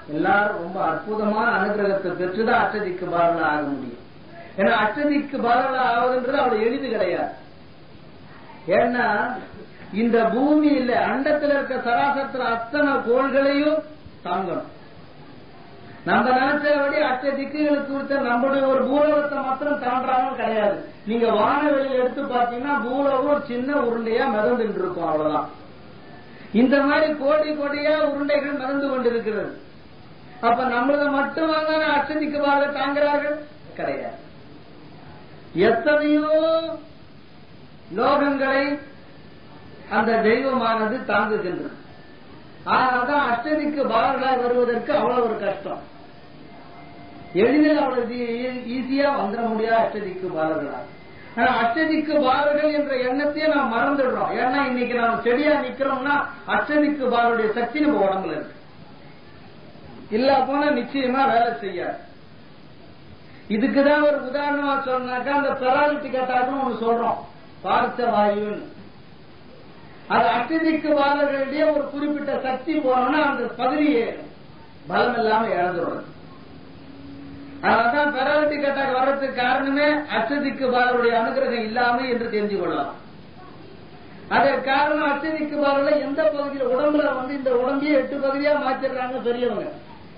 எல்லாரும் ரொம்ப அற்புதமான அனுகிரகத்தை பெற்றுதான் அஷ்டதிக்கு பாரல ஆக முடியும் ஏன்னா அஷ்டதிக்கு பாரல ஆவதுன்றது அவ்வளவு எளிது கிடையாது ஏன்னா இந்த பூமியில அண்டத்துல இருக்க சராசரத்துல அத்தனை கோள்களையும் தாங்கணும் நம்ம நினைச்சபடி அட்ட திக்குகளுக்கு குறித்த நம்முடைய ஒரு பூலோகத்தை மாத்திரம் தாண்டாமல் கிடையாது நீங்க வானவெளியில் எடுத்து பாத்தீங்கன்னா பூலோகம் ஒரு சின்ன உருண்டையா மிதந்துட்டு இருக்கும் அவ்வளவுதான் இந்த மாதிரி கோடி கோடியா உருண்டைகள் மிதந்து கொண்டிருக்கிறது அப்ப நம்மளத மட்டும் வாங்க அச்சதிக்கு பாக தாங்குறார்கள் கிடையாது எத்தனையோ லோகங்களை அந்த தெய்வமானது தாங்குகின்றது ஆனால்தான் அஷ்டதிக்கு பாகங்களாய் வருவதற்கு அவ்வளவு ஒரு கஷ்டம் எளிதில் அவ்வளவு ஈஸியா வந்துட முடியாது அஷ்டதிக்கு பாலர்களால் ஆனா அஷ்டதிக்கு பாலர்கள் என்ற எண்ணத்தையே நாம் மறந்துடுறோம் ஏன்னா இன்னைக்கு நாம் செடியா நிக்கிறோம்னா அஷ்டதிக்கு பாலுடைய சக்தி நம்ம உடம்புல இருக்கு இல்ல போனா நிச்சயமா வேலை செய்யாது இதுக்குதான் ஒரு உதாரணமா சொன்னாக்கா அந்த பெராலிட்டி கட்டாட்டும் ஒண்ணு சொல்றோம் பார்த்த வாயுன்னு அது அஷ்டதிக்கு பாலர்களிடையே ஒரு குறிப்பிட்ட சக்தி போனோம்னா அந்த பகுதியை பலம் இல்லாம இழந்துடுறது அதனால்தான் பெராலிட்டி கட்டாக் வர்றதுக்கு காரணமே அஷ்டதிக்கு பாலருடைய அனுகிரகம் இல்லாம என்று தெரிஞ்சு கொள்ளலாம் அதற்கு காரணம் அஷ்டதிக்கு பாலர்ல எந்த பகுதியில் உடம்புல வந்து இந்த உடம்பையே எட்டு பகுதியா மாத்திடுறாங்க பெரியவங்க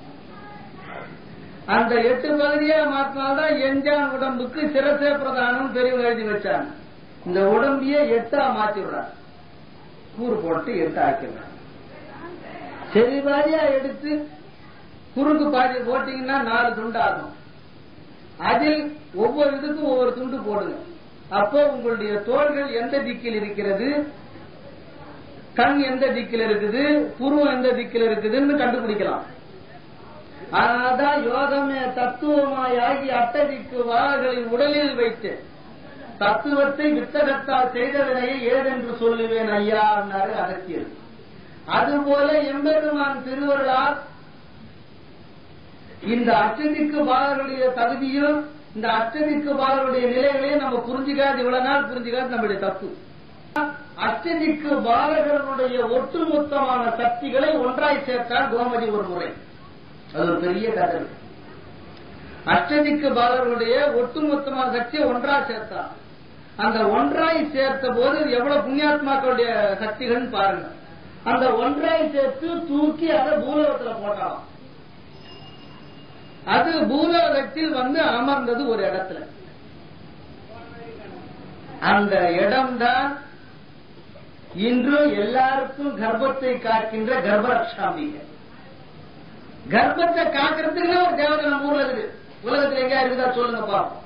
அந்த எட்டு பகுதியா மாத்தினால்தான் எஞ்சான் உடம்புக்கு சிரசே பிரதானம் பெரியவங்க எழுதி வச்சாங்க இந்த உடம்பையே எட்டா மாத்திடுறாங்க கூறு போட்டு எட்டு ஆக்கிடுறாங்க சரி பாதியா எடுத்து குறுக்கு பாதி போட்டீங்கன்னா நாலு துண்டு ஆகும் அதில் ஒவ்வொரு இதுக்கும் ஒவ்வொரு துண்டு போடுங்க அப்போ உங்களுடைய தோள்கள் எந்த திக்கில் இருக்கிறது கண் எந்த திக்கில் இருக்குது புருவம் எந்த திக்கில் இருக்குதுன்னு கண்டுபிடிக்கலாம் அதனால்தான் யோகமே தத்துவமாய் ஆகி அட்டதிக்கு வாள்களை உடலில் வைத்து தத்துவத்தை வித்தகத்தால் செய்ததனையே ஏதென்று சொல்லுவேன் ஐயா என்னாரு அகத்தியர் அதுபோல எம்பெருமான் திருவருளால் இந்த அச்சதிக்கு பாலருடைய தகுதியும் இந்த அச்சதிக்கு பாலருடைய நிலைகளையும் நம்ம புரிஞ்சுக்காது இவ்வளவு நாள் புரிஞ்சுக்காது நம்முடைய தப்பு அச்சதிக்கு பாலகர்களுடைய ஒட்டுமொத்தமான சக்திகளை ஒன்றாய் சேர்த்தால் கோமதி ஒரு முறை அது ஒரு பெரிய கதை அஷ்டதிக்கு பாலர்களுடைய ஒட்டுமொத்தமான சக்தியை ஒன்றாய் சேர்த்தான் அந்த ஒன்றாய் சேர்த்த போது எவ்வளவு புண்ணியாத்மாக்களுடைய சக்திகள் பாருங்க அந்த ஒன்றாய் சேர்த்து தூக்கி அதை பூலோகத்துல போட்டாலாம் அது பூலோகத்தில் வந்து அமர்ந்தது ஒரு இடத்துல அந்த இடம்தான் இன்று எல்லாருக்கும் கர்ப்பத்தை காக்கின்ற கர்ப்பரக்ஷாம்பிகை கர்ப்பத்தை காக்கிறதுக்கு ஒரு தேவதை நம்ம ஊர்ல இருக்குது உலகத்துல எங்க இருக்குதா சொல்லுங்க பாப்போம்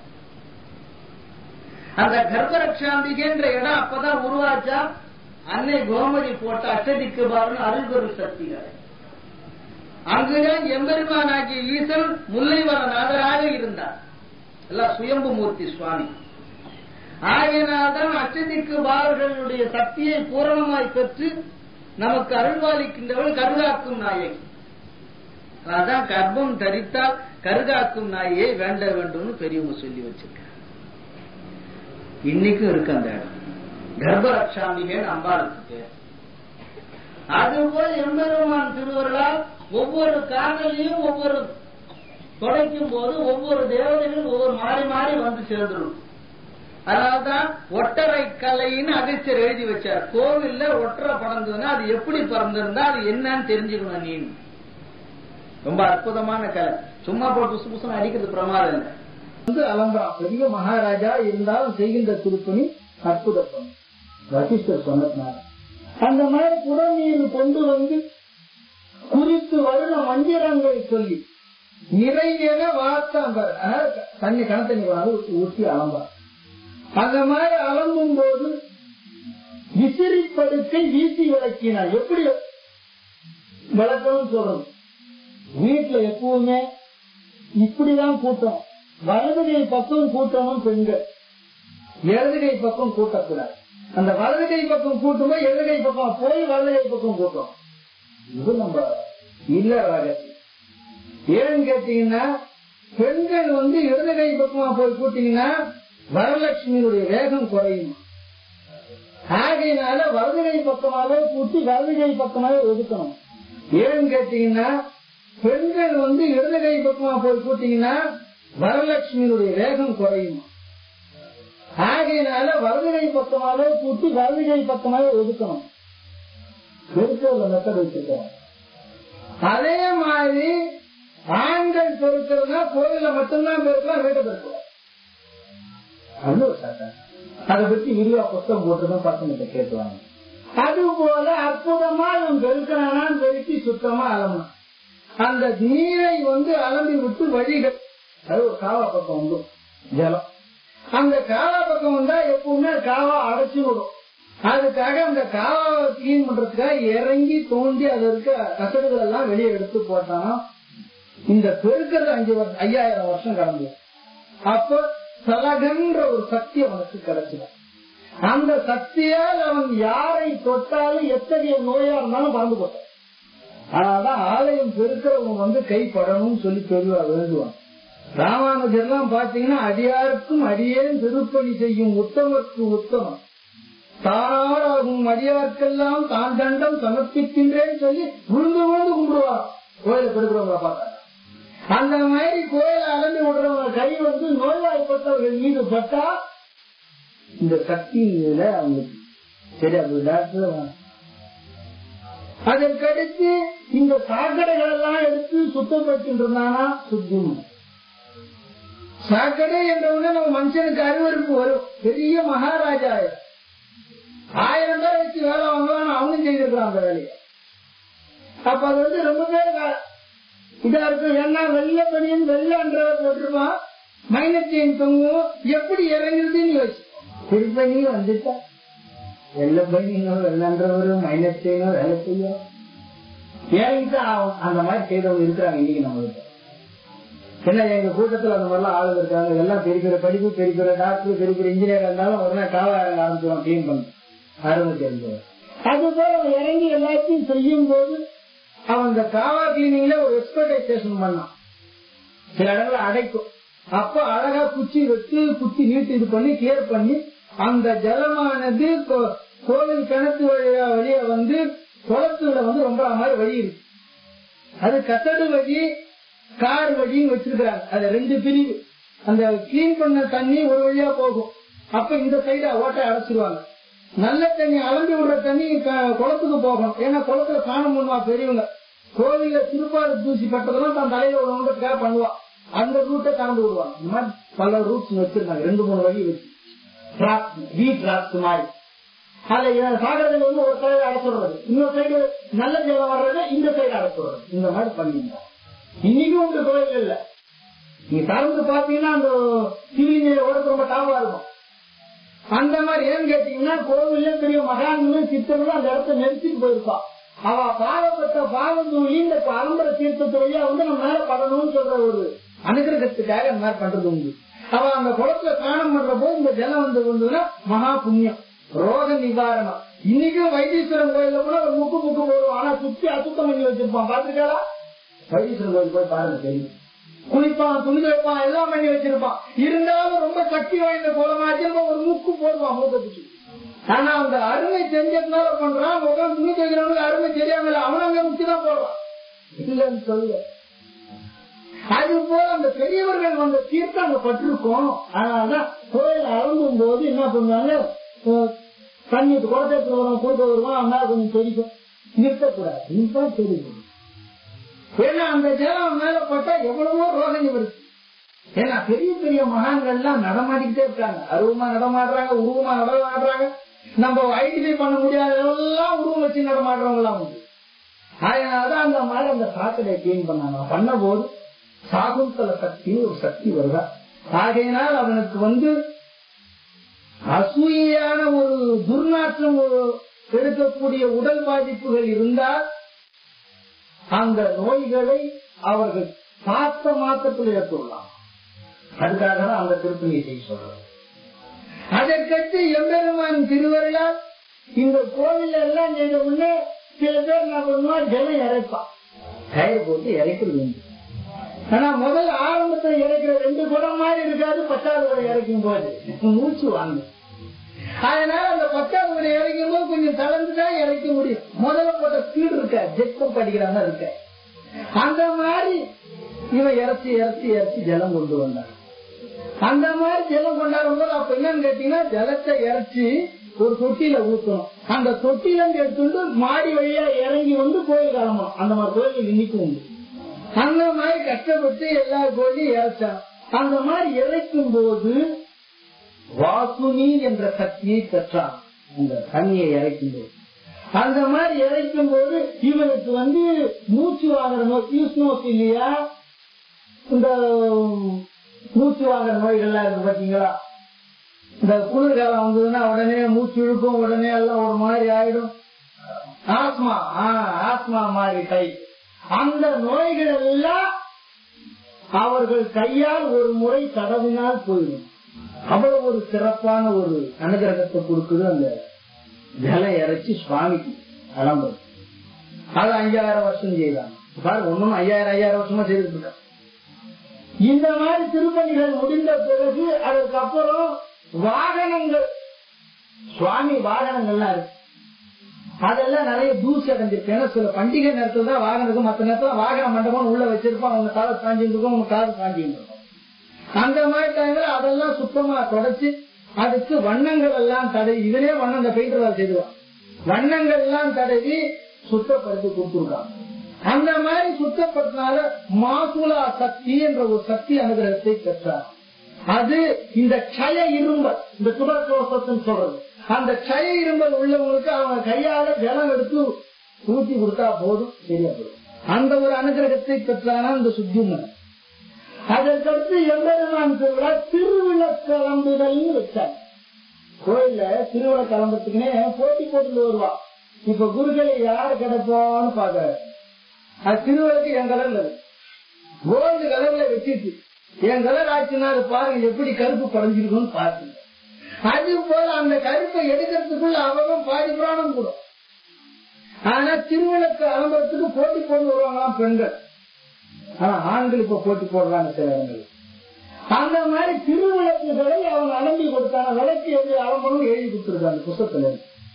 அந்த கர்ப்பரக்ஷாம்பிகைன்ற இடம் அப்பதான் உருவாச்சா அன்னை கோமதி போட்ட அஷ்டதிக்கு பாருன்னு அருள்பெரும் சக்திகள் அங்குதான் எம்பெருமானாகிய ஈசன் முல்லைவர நாதராக இருந்தார் எல்லாம் சுயம்பு மூர்த்தி சுவாமி ஆகையினால்தான் அஷ்டதிக்கு பாலர்களுடைய சக்தியை பூரணமாய் பெற்று நமக்கு அருள்வாளிக்கின்றவள் கருகாக்கும் நாயகி அதான் கர்ப்பம் தரித்தால் கருகாக்கும் நாயை வேண்ட வேண்டும்னு பெரியவங்க சொல்லி வச்சிருக்காங்க இன்னைக்கும் இருக்கு அந்த இடம் கர்ப்பரக்ஷாமிகன் அம்பாளுக்கு பேர் அதுபோல் எம்பெருமான் திருவருளால் ஒவ்வொரு காதலையும் ஒவ்வொரு தொடைக்கும் போது ஒவ்வொரு தேவதைகளும் ஒவ்வொரு மாறி மாறி வந்து சேர்ந்துடும் அதனால்தான் ஒட்டரை கலைன்னு அகச்சர் எழுதி வச்சார் கோவில்ல ஒட்டரை பறந்ததுன்னா அது எப்படி பறந்திருந்தா அது என்னன்னு தெரிஞ்சுக்கணும் நீ ரொம்ப அற்புதமான கலை சும்மா போட்டு புசு புசுன்னு அடிக்கிறது பிரமாதம் இல்லை வந்து அலம்பரம் பெரிய மகாராஜா இருந்தாலும் செய்கின்ற திருப்பணி அற்புத பணி வசிஷ்டர் சொன்னதுனால அந்த மாதிரி புறநீர் கொண்டு வந்து குறித்து வருட மந்திரங்களை சொல்லி நிறைவேற வார்த்தாங்க தண்ணி கணத்தண்ணி வந்து ஊற்றி அலம்பார் அந்த மாதிரி அலம்பும் போது விசிறி படுக்கை வீசி விளக்கினார் எப்படி விளக்கணும் சொல்றது வீட்டுல எப்பவுமே இப்படிதான் கூட்டம் வலதுகை பக்கம் கூட்டணும் பெண்கள் இடதுகை பக்கம் கூட்டக்கூடாது அந்த வலதுகை பக்கம் கூட்டும்போது இடதுகை பக்கம் போய் வலதுகை பக்கம் கூட்டம் இது நம்ம இல்ல ரகசியம் ஏன்னு கேட்டீங்கன்னா பெண்கள் வந்து இடதுகை பக்கமா போய் கூட்டீங்கன்னா வரலட்சுமியுடைய வேகம் குறையும் ஆகையினால வலதுகை பக்கமாவே கூட்டி வலதுகை பக்கமாவே ஒதுக்கணும் ஏன்னு கேட்டீங்கன்னா பெண்கள் வந்து இடது கை பக்கமா போய் கூட்டிங்கன்னா வரலட்சுமியினுடைய வேகம் குறையும் ஆகையினால வலது கை பக்கமாவே கூட்டி வலது கை பக்கமாவே ஒதுக்கணும் பெருக்கிறதுல மெத்தட் வச்சிருக்கோம் அதே மாதிரி ஆண்கள் பெருக்கிறதுனா கோயில மட்டும்தான் பெருக்கலாம் வீட்டை பெருக்கலாம் அது ஒரு சட்டம் அதை பத்தி விரிவா புத்தகம் போட்டுதான் பசங்க கேட்டுவாங்க அது போல அற்புதமா இவன் பெருக்கிறானா பெருக்கி சுத்தமா அலம்பணும் அந்த நீரை வந்து அலம்பி விட்டு வழிகள் அது ஒரு காவா பக்கம் வந்து ஜலம் அந்த காவா பக்கம் வந்தா எப்பவுமே காவா அடைச்சு விடும் அதுக்காக அந்த காவாவை கிளீன் பண்றதுக்காக இறங்கி தோண்டி அது இருக்க கசடுகள் எல்லாம் வெளியே எடுத்து போட்டான் இந்த பெருக்கிறது அஞ்சு வருஷம் ஐயாயிரம் வருஷம் கடந்து அப்ப சலகன்ற ஒரு சக்தி அவனுக்கு கிடைச்சிடும் அந்த சக்தியால் அவன் யாரை தொட்டாலும் எத்தகைய நோயா இருந்தாலும் பறந்து போட்டான் அதனாலதான் ஆலயம் பெருக்கிறவங்க வந்து கைப்படணும்னு சொல்லி பெரியவா வேண்டுவான் ராமானுஜர்லாம் பாத்தீங்கன்னா அடியாருக்கும் அடியேன் திருப்பணி செய்யும் உத்தமருக்கு உத்தமம் தானாடாகும் அடியாருக்கெல்லாம் தான் தண்டம் சமர்ப்பிக்கின்றேன்னு சொல்லி விழுந்து விழுந்து கும்பிடுவார் கோயில பெருக்கிறவங்கள பார்த்தா அந்த மாதிரி கோயில அலந்து விடுறவங்க கை வந்து நோய்வாய்ப்பட்டவர்கள் மீது பட்டா இந்த சக்தி இதுல அவங்களுக்கு சரி அது டாக்டர் அதற்கடுத்து இந்த சாக்கடைகள் எல்லாம் எடுத்து சுத்தப்படுத்திட்டு இருந்தானா சுத்தம் சாக்கடை என்றவுடனே நம்ம மனுஷனுக்கு அறிவறுப்பு வரும் பெரிய மகாராஜா ஆயிரம் பேர் வச்சு வேலை வாங்கலாம் அவனும் செய்திருக்கிறான் அந்த வேலையை அப்ப அது வந்து ரொம்ப பேர் இதா இருக்கும் ஏன்னா வெள்ள பனியன் வெள்ளன்றவர் போட்டிருப்பான் மைனஸ் செயின் தொங்கும் எப்படி இறங்குறதுன்னு யோசிச்சு திருப்பணி வந்துட்டா வெள்ள பனியனும் வெள்ளன்றவரும் மைனஸ் செயினும் வேலை செய்யும் இறங்கிட்டு ஆகும் அந்த மாதிரி செய்தவங்க இருக்கிறாங்க இன்னைக்கு நம்மளுக்கு என்ன எங்க கூட்டத்துல அந்த மாதிரிலாம் ஆளுங்க இருக்காங்க எல்லாம் பெரிய பெரிய படிப்பு பெரிய பெரிய டாக்டர் பெரிய பெரிய இன்ஜினியர் இருந்தாலும் உடனே காவா இறங்க ஆரம்பிச்சுவான் கிளீன் பண்ண அருமை தெரிஞ்சவர் அதுபோல அவன் இறங்கி எல்லாத்தையும் செய்யும் போது அவன் இந்த காவா கிளீனிங்ல ஒரு எக்ஸ்பர்டைசேஷன் பண்ணான் சில இடங்கள்ல அடைக்கும் அப்ப அழகா குச்சி வச்சு குச்சி நீட்டு இது பண்ணி கிளியர் பண்ணி அந்த ஜலமானது கோ- கோவில் கிணத்து வழியா வழியா வந்து குளத்துல வந்து ரொம்ப மாதிரி வழி இருக்கு அது கசடு வழி கார் வழின்னு வச்சிருக்கிறாங்க அது ரெண்டு பிரிவு அந்த கிளீன் பண்ண தண்ணி ஒரு வழியா போகும் அப்ப இந்த சைடு ஓட்டை அடைச்சிருவாங்க நல்ல தண்ணி அலம்பி விடுற தண்ணி க- குளத்துக்கு போகணும் ஏன்னா குளத்துல காணம் பண்ணுவா பெரியவங்க கோவில்ல திருப்பாடு தூசி பட்டதெல்லாம் தான் தலையில விடணுன்றதுக்காக பண்ணுவா அந்த ரூட்டை கலந்து விடுவாங்க இந்த மாதிரி பல ரூட்ஸ் வச்சிருக்காங்க ரெண்டு மூணு வழி வச்சு வி டிராப்ஸ் மாதிரி அதுல சாகரத்துல வந்து ஒரு சைடு அடைச்சுடுறது இன்னொரு சைடு நல்ல ஜலம் வர்றது இந்த சைடு அடைச்சுடுறது இந்த மாதிரி பண்ணிருந்தோம் இன்னைக்கும் உங்க கோயில் இல்ல நீங்க திறந்து பாத்தீங்கன்னா அந்த சிவிலிங்க ஓடத்து ரொம்ப டாவா இருக்கும் அந்த மாதிரி ஏன்னு கேட்டீங்கன்னா கோவில்ல பெரிய மகான்களும் சித்தர்களும் அந்த இடத்த நெரிச்சிட்டு போயிருப்பா அவ பாவப்பட்ட பாவம் தூளி இந்த பரம்பர தீர்த்தத்து வழியா வந்து நம்ம மேல படணும்னு சொல்ற ஒரு அனுகிரகத்துக்காக இந்த மாதிரி பண்றது உண்டு அவ அந்த குளத்துல ஸ்நானம் பண்ற போது இந்த ஜலம் வந்து வந்ததுன்னா மகா புண்ணியம் ரோக நிவாரணம் இன்னைக்கும் வைத்தீஸ்வரன் கோயில்ல கூட ஒரு முக்கு முக்கு போடுவோம் ஆனா சுத்தி அசுத்தம் பண்ணி வச்சிருப்பான் பாத்துருக்காளா வைத்தீஸ்வரன் கோயில் போய் பாருங்க தெரியும் குளிப்பான் துணி வைப்பான் எல்லாம் பண்ணி வச்சிருப்பான் இருந்தாலும் ரொம்ப சக்தி வாய்ந்த கோலமாச்சு நம்ம ஒரு முக்கு போடுவான் மூக்கத்துக்கு ஆனா அந்த அருமை தெரிஞ்சதுனால பண்றான் உட்காந்து துணி துவைக்கிறவனுக்கு அருமை தெரியாம இல்ல அவன் அங்க முக்கி தான் போடுறான் இல்லன்னு சொல்ல அது போல அந்த பெரியவர்கள் வந்த தீர்த்தம் அங்க பட்டிருக்கோம் அதனாலதான் கோயில் அருந்தும் போது என்ன பண்ணுவாங்க அஹ், தண்ணி குளத்தை வரும் கொடுக்க வருவான் அவனால கொஞ்சம் தெரிக்கும் நிறுத்தக்கூடாது நிறுத்தா தெரியும் ஏன்னா அந்த ஜலம் மேல பட்டா எவ்வளவோ ரோகணி வருது ஏன்னா பெரிய பெரிய மகான்கள்லாம் நடமாடிக்கிட்டே இருக்காங்க அருவமா நடமாடுறாங்க உருவமா நடமாடுறாங்க நம்ம ஐடென்டிஃபை பண்ண முடியாத எல்லாம் உருவம் வச்சு நடமாடுறவங்க எல்லாம் உண்டு அதனாலதான் அந்த மாதிரி அந்த சாக்கடை கிளீன் பண்ணாங்க பண்ண போது சாகுந்தல சக்தின்னு ஒரு சக்தி வருதா ஆகையினால் அவனுக்கு வந்து அசூயான ஒரு துர்நாற்றம் ஒரு- எடுக்கக்கூடிய உடல் பாதிப்புகள் இருந்தால் அந்த நோய்களை அவர்கள் பார்த்த மாற்றத்தில் ஏற்றுள்ளார் அதுக்காக தான் அந்த திருப்பணியை செய்ய சொல்றது அதற்கடுத்து எம்பெருமான் திருவருளால் இந்த கோவில் எல்லாம் செய்த முன்னே சில பேர் என்ன பண்ணுவா ஜலம் இறைப்பான் கயிறு போட்டு இறைக்கிறது உண்டு. ஆனா முதல்ல ஆரம்பத்துல இறைக்கிற ரெண்டு குடம் மாதிரி இருக்காது பத்தாவது குடம் இறைக்கும் போது மூச்சு வாங்க அதனால அந்த பத்தாவது குடம் இறைக்கும் போது கொஞ்சம் தளர்ந்துதான் இறைக்க முடியும் முதல்ல போட்ட ஸ்பீடு இருக்க ஜெட் பம்ப் அடிக்கிறாங்க இருக்க அந்த மாதிரி இவன் இறச்சி இறச்சி இறச்சி ஜலம் கொண்டு வந்தான் அந்த மாதிரி ஜலம் கொண்டாடும் போது அப்ப என்னன்னு கேட்டீங்கன்னா ஜலத்தை இறச்சி ஒரு தொட்டியில ஊத்தணும் அந்த தொட்டில இருந்து எடுத்துட்டு மாடி வழியா இறங்கி வந்து கோயில் கிளம்பணும் அந்த மாதிரி கோயில் இன்னைக்கும் உண்டு அந்த மாதிரி கஷ்டப்பட்டு எல்லா கோயிலையும் இறைச்சான் அந்த மாதிரி இறைக்கும் போது வாசுனி என்ற சக்தியை பெற்றான் அந்த தண்ணியை இறைக்கும் போது அந்த மாதிரி இறைக்கும் போது இவனுக்கு வந்து மூச்சு வாங்குற நோய் யூஸ்னோஸ் இல்லையா இந்த மூச்சு வாங்குற நோய்கள்லாம் இருக்கு பாத்தீங்களா இந்த குளிர்காலம் வந்ததுன்னா உடனே மூச்சு இழுக்கும் உடனே எல்லாம் ஒரு மாதிரி ஆயிடும் ஆஸ்மா ஆஸ்மா மாதிரி கை அந்த நோய்கள் எல்லாம் அவர்கள் கையால் ஒரு முறை தடவினால் போயிடும் அவ்வளவு ஒரு சிறப்பான ஒரு அனுகிரகத்தை கொடுக்குது அந்த ஜலம் இறைச்சி சுவாமிக்கு அலம்பரம் அது ஐயாயிரம் வருஷம் செய்தாங்க பாரு ஒண்ணும் ஐயாயிரம் ஐயாயிரம் வருஷமா செய்துட்டு இருக்காங்க இந்த மாதிரி திருப்பணிகள் முடிந்த பிறகு அதுக்கப்புறம் வாகனங்கள் சுவாமி வாகனங்கள்லாம் இருக்கு அதெல்லாம் நிறைய தூசி அடைஞ்சிருக்கு ஏன்னா சில பண்டிகை நேரத்துல தான் வாகனம் இருக்கும் மற்ற நேரத்துல வாகன மண்டபம் உள்ள வச்சிருப்போம் அவங்க காலை காஞ்சிட்டு இருக்கும் அவங்க காது காஞ்சிட்டு இருக்கும் அந்த மாதிரி டைம்ல அதெல்லாம் சுத்தமா தொடச்சு அதுக்கு வண்ணங்கள் எல்லாம் தடவி இதனே வண்ணம் இந்த பெயிண்டர் வேலை செய்துவான் வண்ணங்கள் எல்லாம் தடவி சுத்தப்படுத்தி கொடுத்துருக்காங்க அந்த மாதிரி சுத்தப்படுத்தினால மாசுலா சக்தி என்ற ஒரு சக்தி அனுகிரகத்தை பெற்றார் அது இந்த க்ஷய இரும்பல் இந்த துபர்கோசத்துன்னு சொல்றது அந்த க்ஷய இரும்பல் உள்ளவங்களுக்கு அவங்க கையால ஜலம் எடுத்து ஊத்தி கொடுத்தா போதும் சரியா போதும் அந்த ஒரு அனுகிரகத்தை பெற்றான இந்த சுத்திமன் அதற்கடுத்து எம்பெருமான் திருவிழா திருவிழக்கிளம்புதல்னு வச்சாங்க கோயில்ல திருவிழா கிளம்புறதுக்குன்னே போட்டி போட்டு வருவா இப்ப குருக்களை யாரு கிடைப்போம்னு பாக்குறாரு அது திருவிழாக்கு என் கலர்ல கோல்டு கலர்ல வச்சிருச்சு என் கலர் ஆச்சுன்னா அது பாருங்க எப்படி கருப்பு படைஞ்சிருக்கும்னு பாருங்க அது போல அந்த கருப்பை எடுக்கிறதுக்குள்ள அவகம் பாதி புராணம் கூட ஆனா திருவிளக்கு அலம்பரத்துக்கு போட்டி போட்டு வருவாங்களாம் பெண்கள் ஆனா ஆண்கள் இப்ப போட்டி போடுறாங்க சில இடங்கள் அந்த மாதிரி திருவிளக்குகளை அவங்க அலம்பி கொடுத்தாங்க விளக்கு எப்படி அலம்பரம் எழுதி கொடுத்துருக்காங்க புத்தகத்துல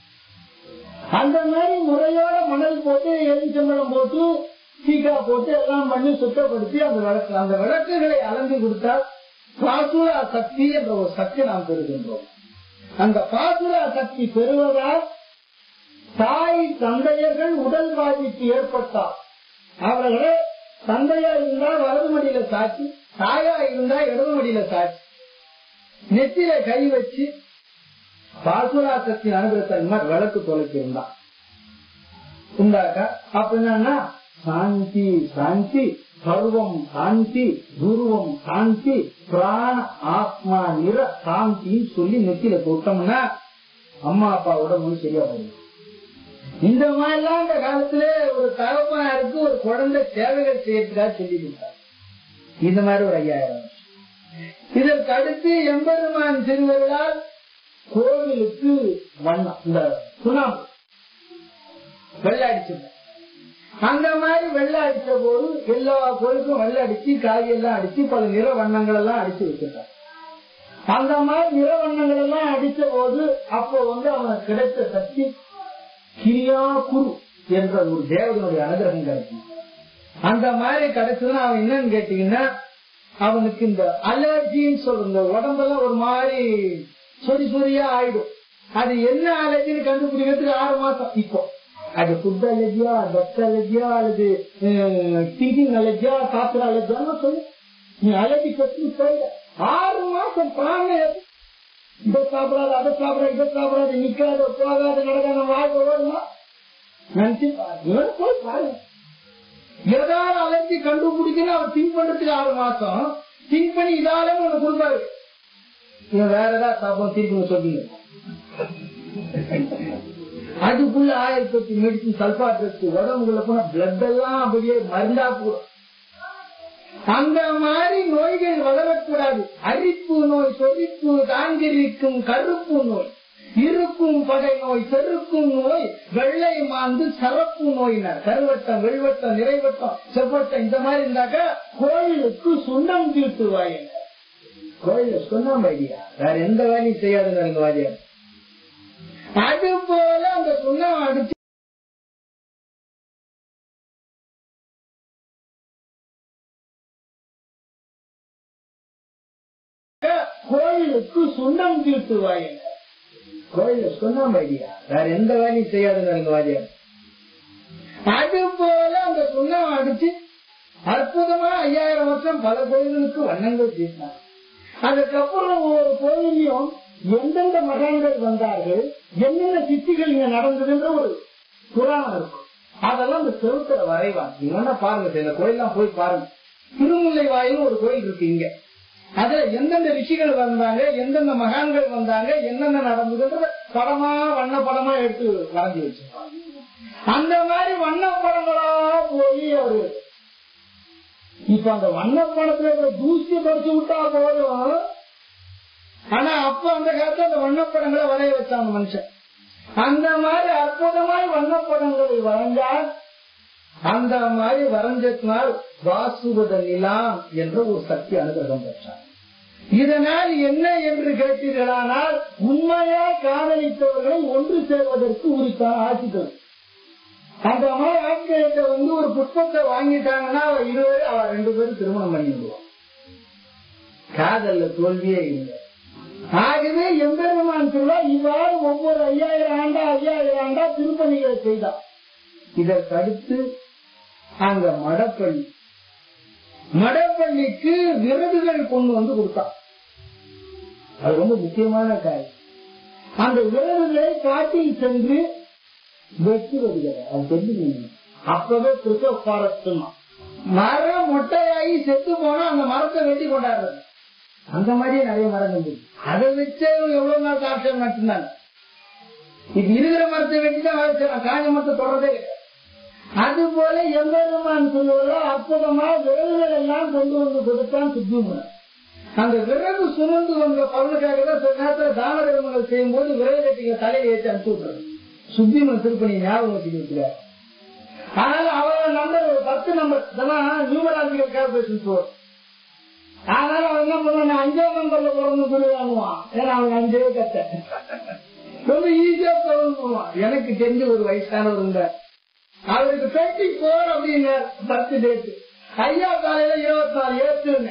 அந்த மாதிரி முறையோட மணல் போட்டு எரிச்சம்பளம் போட்டு சீக்கா போட்டு எல்லாம் பண்ணி சுத்தப்படுத்தி அந்த விளக்கு அந்த விளக்குகளை அலம்பி கொடுத்தால் பாசுரா சக்தி என்ற ஒரு சக்தி நாம் பெறுகின்றோம் அந்த பாசுரா சக்தி பெறுவதால் தாய் தந்தையர்கள் உடல் பாதிப்பு ஏற்பட்டால் அவர்களே தந்தையா இருந்தா வலது மடியில சாட்சி தாயா இருந்தா இடது மடியில சாட்சி நெத்தியில கை வச்சு பாசுராசத்தின் அனுகிரகத்தை மாதிரி விளக்கு தொலைக்கு இருந்தான் உண்டாக்கா அப்ப என்னன்னா சாந்தி சாந்தி சர்வம் சாந்தி துருவம் சாந்தி பிராண ஆத்மா நிற சாந்தின்னு சொல்லி நெத்தியில போட்டோம்னா அம்மா அப்பாவோட முழு சரியா போயிடும் இந்த மாதிரிலாம் இந்த காலத்துல ஒரு தகப்பனாருக்கு ஒரு குழந்தை சேவைகள் செய்யறதுக்காக சொல்லி கொடுத்தார் இந்த மாதிரி ஒரு ஐயாயிரம் வருஷம். இதற்கு அடுத்து எம்பெருமான் திருவருளால் கோவிலுக்கு வண்ணம் இந்த சுண்ணாம்பு வெள்ளை அடிச்சிருந்த அந்த மாதிரி வெள்ளை அடிச்ச போது எல்லா கோயிலுக்கும் வெள்ளை அடிச்சு காய் எல்லாம் அடிச்சு பல நிற வண்ணங்கள் எல்லாம் அடிச்சு வச்சிருக்காங்க அந்த மாதிரி நிற வண்ணங்கள் எல்லாம் அடிச்ச போது அப்போ வந்து அவனுக்கு கிடைத்த சக்தி கிரியா குரு என்ற ஒரு தேவனுடைய அனுகிரகம் கிடைக்கும் அந்த மாதிரி கிடைச்சதுன்னா அவன் என்னன்னு கேட்டீங்கன்னா அவனுக்கு இந்த அலர்ஜின்னு சொல்ற இந்த உடம்பெல்லாம் ஒரு மாதிரி சொறி சொறியா ஆயிடும் அது என்ன அலர்ஜின்னு கண்டுபிடிக்கிறதுக்கு ஆறு மாசம் இப்போ அது ஃபுட் அலர்ஜியா டஸ்ட் அலர்ஜியா அல்லது திங்கிங் அலர்ஜியா சாப்பிட அலர்ஜியான்னு சொல்லு நீ அலர்ஜி பத்தி சொல்ல ஆறு மாசம் பாருங்க இதை சாப்பிடாது அதை சாப்பிடாது இதை சாப்பிடாது நிக்காத போகாத நடக்காத வாழ்க்கை ஓடுமா நினைச்சு பாருங்க போய் பாருங்க ஏதாவது அலர்ஜி கண்டுபிடிக்கணும் அவர் திங்க் பண்றதுக்கு ஆறு மாசம் திங்க் பண்ணி இதாலே உனக்கு கொடுப்பாரு இவன் வேற ஏதாவது சாப்பிடும் திருப்பி சொல்லுங்க அதுக்குள்ள ஆயிரத்தி எட்டு மெடிசின் சல்பா ட்ரக்ஸ் உடம்புக்குள்ள போனா பிளட் எல்லாம் அப்படியே மருந்தா போடும் அந்த மாதிரி நோய்கள் வளரக்கூடாது அரிப்பு நோய் சொரிப்பு தாங்கிரிக்கும் கருப்பு நோய் இருக்கும் பகை நோய் செருக்கும் நோய் வெள்ளை மாந்து சரப்பு நோயினர் கருவட்டம் வெள்வட்டம் நிறைவட்டம் செவ்வட்டம் இந்த மாதிரி இருந்தாக்க கோயிலுக்கு சுண்ணம் தீட்டு வாயுங்க கோயில சுண்ணம் வைடியா வேற எந்த வேலையும் செய்யாதுங்க எங்க வாதியார் அது போல அந்த சுண்ணம் அடிச்சு கோயிலுக்கு சுண்ணம் தீட்டுவாய் கோயில சுண்ணம் வைடியா வேற எந்த வேலையும் செய்யாதுங்க எங்க வாதியார் அது போல அந்த சுண்ணம் அடிச்சு அற்புதமா ஐயாயிரம் வருஷம் பல கோயில்களுக்கு வண்ணங்கள் தீட்டினார் அதுக்கப்புறம் ஒவ்வொரு கோயிலையும் எந்தெந்த மகான்கள் வந்தார்கள் என்னென்ன சித்திகள் இங்க நடந்ததுன்ற ஒரு புராணம் இருக்கும் அதெல்லாம் இந்த செவுத்துல வரைவாங்க நீங்க வேணா பாருங்க இந்த கோயிலாம் போய் பாருங்க திருமுல்லை வாயில் ஒரு கோயில் இருக்கு இங்க அதுல எந்தெந்த ரிஷிகள் வந்தாங்க எந்தெந்த மகான்கள் வந்தாங்க என்னென்ன நடந்ததுன்றத படமா வண்ண படமா எடுத்து வரைஞ்சி வச்சிருப்பாங்க அந்த மாதிரி வண்ண படங்களா போய் அவரு இப்ப அந்த வண்ண படத்துல இருக்கிற தூசி தொடச்சு விட்டா போதும் ஆனா அப்ப அந்த காலத்துல அந்த வண்ணப்படங்களை வரைய வச்சாங்க மனுஷன் அந்த மாதிரி அற்புதமாய் வண்ணப்படங்களை வரைஞ்சால் அந்த மாதிரி வரைஞ்சத்தினால் வாசுவத நிலாம் என்ற ஒரு சக்தி அனுகிரகம் பெற்றார் இதனால் என்ன என்று கேட்டீர்களானால் உண்மையா காதலித்தவர்களை ஒன்று சேர்வதற்கு உரித்தான ஆட்சிகள் அந்த மாதிரி ஆட்சியத்தை வந்து ஒரு புஷ்பத்தை வாங்கிட்டாங்கன்னா அவ இருவரு அவ ரெண்டு பேரும் திருமணம் பண்ணிடுவான் காதல்ல தோல்வியே இல்லை ஆகவே எம்பெருமான் திருவிழா இவ்வாறு ஒவ்வொரு ஐயாயிரம் ஆண்டா ஐயாயிரம் ஆண்டா திருப்பணிகளை செய்தார் இதற்கு அடுத்து அங்க மடப்பள்ளி மடப்பள்ளிக்கு விருதுகள் கொண்டு வந்து கொடுத்தான் அது ரொம்ப முக்கியமான காரியம் அந்த விருதுகளை காட்டில் சென்று வெட்டி வருகிறார் அது தெரிஞ்சுக்கணும் அப்பவே கிறிஸ்தவ ஃபாரஸ்ட் மரம் மொட்டையாகி செத்து போனா அந்த மரத்தை வெட்டி கொண்டாடுறது அந்த மாதிரியே நிறைய மரங்கள் இருக்கு அதை வச்சே எவ்வளவு நாள் காப்ஷன் நட்டுனாங்க இப்ப இருக்கிற மரத்தை வெட்டி தான் வச்சிருக்கான் காஞ்ச மரத்தை தொடர்றதே கிடையாது அது போல எம்பெருமான் சொல்லுவதோ அற்புதமா விரல்கள் எல்லாம் கொண்டு வந்து கொடுத்தான் சுத்திமுடன் அந்த விரல் சுமந்து வந்த பலனுக்காக தான் சில நேரத்துல தான தர்மங்கள் செய்யும் போது விரல் கட்டிங்க தலையை ஏற்றி அனுப்பிச்சு விட்டுறது சுத்திமன் திருப்பணி ஞாபகம் வச்சுட்டு இருக்கிறார் ஆனால் அவன் நம்பர் ஒரு பத்து நம்பர் இதெல்லாம் நியூமராஜிக்கல் கார்பரேஷன் போர் அதனால அவன் என்ன பண்ணுவான் அஞ்சாம் நம்பர்ல பிறந்து சொல்லி வாங்குவான் ஏன்னா அவன் அஞ்சே கத்த ரொம்ப ஈஸியா பிறந்துவான் எனக்கு தெரிஞ்ச ஒரு வயசானவர் இருந்தார் அவருக்கு டுவெண்ட்டி போர் அப்படின்னு பத்து டேட் ஐயா காலையில இருபத்தி நாலு ஏத்துன்னு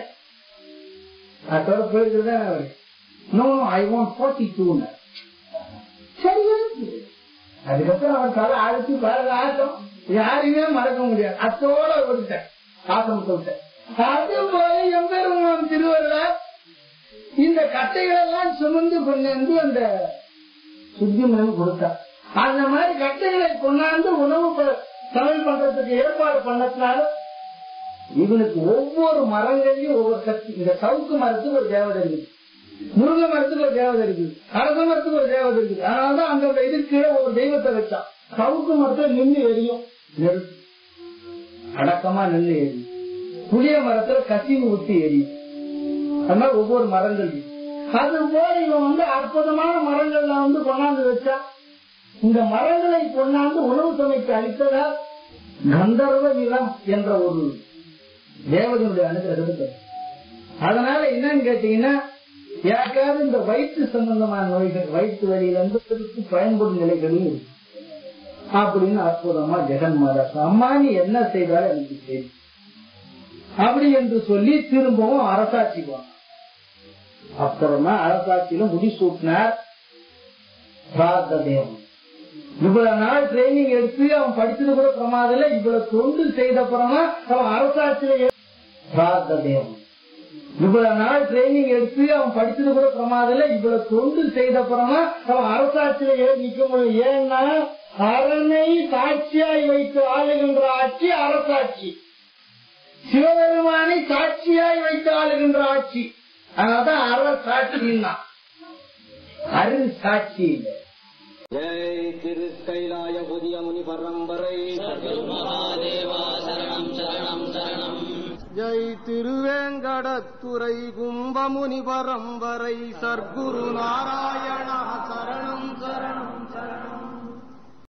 அதோட போயிருக்கிறதா அவரு நோ ஐ வாண்ட் ஃபார்ட்டி டூன்னு சரி இருக்கு. அதுக்கப்புறம் அவன் தலை அழைச்சு பழக ஆட்டம் யாரையுமே மறக்க முடியாது அத்தோட விட்டேன் ஆசமத்தை விட்டேன் அது போல எம்பெருமான் திருவருள இந்த கட்டைகள் எல்லாம் சுமந்து கொண்டு அந்த சுத்திமனம் கொடுத்தார் அந்த மாதிரி கட்டைகளை கொண்டாந்து உணவு ப- சமையல் பண்றதுக்கு ஏற்பாடு பண்ணதுனால இவனுக்கு ஒவ்வொரு மரங்களையும் ஒவ்வொரு சக்தி இந்த சவுக்கு மரத்துக்கு ஒரு தேவதை இருக்குது முருங்கை மரத்துக்கு ஒரு தேவதை இருக்குது அரச மரத்துக்கு ஒரு தேவதை இருக்குது அதனாலதான் அந்த இதுக்கு கீழே ஒரு தெய்வத்தை வச்சான் சவுக்கு மரத்துல நின்று எரியும் நெருப்பு அடக்கமா நின்று எரியும் புளிய மரத்துல கசிவு ஊத்தி எரியும் அது மாதிரி ஒவ்வொரு மரங்கள் இருக்கு. அது போல இவன் வந்து அற்புதமான மரங்கள்ல வந்து கொண்டாந்து வச்சா இந்த மரங்களை கொண்டாந்து உணவு சமைக்க அளித்ததால் கந்தர்வ நிலம் என்ற ஒரு தேவதையுடைய அனுகிரகத்தை அதனால என்னன்னு கேட்டீங்கன்னா யாருக்காவது இந்த வயிற்று சம்பந்தமான நோய்கள் வயிற்று வலியில இருந்து பயன்படும் நிலைகளும் இருக்கு அப்படின்னு அற்புதமா ஜெகன் மாதா அம்மா நீ என்ன செய்தாலும் எனக்கு தெரியும் அப்படி என்று சொல்லி திரும்பவும் அரசாட்சி போனான் அப்புறமா அரசாட்சியில முடிசூட்டினார் பிரார்த்த தேவன் இவ்வளவு நாள் ட்ரைனிங் எடுத்து அவன் படிச்சது கூட பிரமாதம் இல்ல இவ்வளவு தொண்டு செய்த அப்புறமா அவன் அரசாட்சியில ஏ- பிரார்த்த தேவன் இவ்வளவு நாள் ட்ரைனிங் எடுத்து அவன் படிச்சது கூட பிரமாதம் இல்ல இவ்வளவு தொண்டு செய்த அப்புறமா அவன் அரசாட்சியில ஏறி நிக்க முடியும் ஏன்னா அரணை சாட்சியாய் வைத்து ஆளுகின்ற ஆட்சி அரசாட்சி சிவபெருமானை சாட்சியாய் வைத்து ஆளுகின்ற ஆட்சி அதனால்தான் அரசாட்சின்னா அருள் சாட்சி இல்லை ஜெய் திரு கைலாய புதிய முனி பரம்பரை ஜெய் திருவேங்கடத்துறை கும்பமுனி பரம்பரை சர்க்குரு நாராயண